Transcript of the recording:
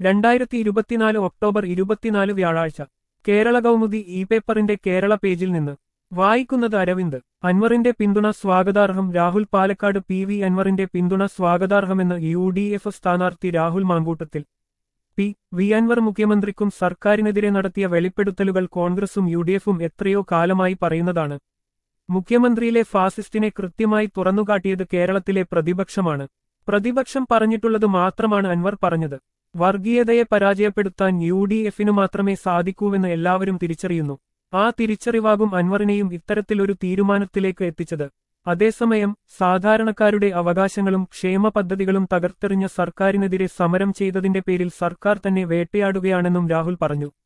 രണ്ടായിരത്തി ഇരുപത്തിനാല് ഒക്ടോബർ ഇരുപത്തിനാല് വ്യാഴാഴ്ച കേരള കൗമുദി ഇ പേപ്പറിന്റെ കേരള പേജിൽ നിന്ന് വായിക്കുന്നത് അരവിന്ദ് അൻവറിന്റെ പിന്തുണ സ്വാഗതാർഹം രാഹുൽ പാലക്കാട് പി വി അൻവറിന്റെ പിന്തുണ സ്വാഗതാർഹമെന്ന് യു ഡി എഫ് സ്ഥാനാർത്ഥി രാഹുൽ മാങ്കൂട്ടത്തിൽ പി വി അൻവർ മുഖ്യമന്ത്രിക്കും സർക്കാരിനെതിരെ നടത്തിയ വെളിപ്പെടുത്തലുകൾ കോൺഗ്രസും യു ഡി എഫും എത്രയോ കാലമായി പറയുന്നതാണ് മുഖ്യമന്ത്രിയിലെ ഫാസിസ്റ്റിനെ കൃത്യമായി തുറന്നുകാട്ടിയത് കേരളത്തിലെ പ്രതിപക്ഷമാണ് പ്രതിപക്ഷം പറഞ്ഞിട്ടുള്ളത് മാത്രമാണ് അൻവർ പറഞ്ഞത് വർഗീയതയെ പരാജയപ്പെടുത്താൻ യു ഡി എഫിനു മാത്രമേ സാധിക്കൂവെന്ന് എല്ലാവരും തിരിച്ചറിയുന്നു ആ തിരിച്ചറിവാകും അൻവറിനെയും ഇത്തരത്തിലൊരു തീരുമാനത്തിലേക്ക് എത്തിച്ചത് അതേസമയം സാധാരണക്കാരുടെ അവകാശങ്ങളും ക്ഷേമ പദ്ധതികളും തകർത്തെറിഞ്ഞ സർക്കാരിനെതിരെ സമരം ചെയ്തതിന്റെ പേരിൽ സർക്കാർ തന്നെ വേട്ടയാടുകയാണെന്നും രാഹുൽ പറഞ്ഞു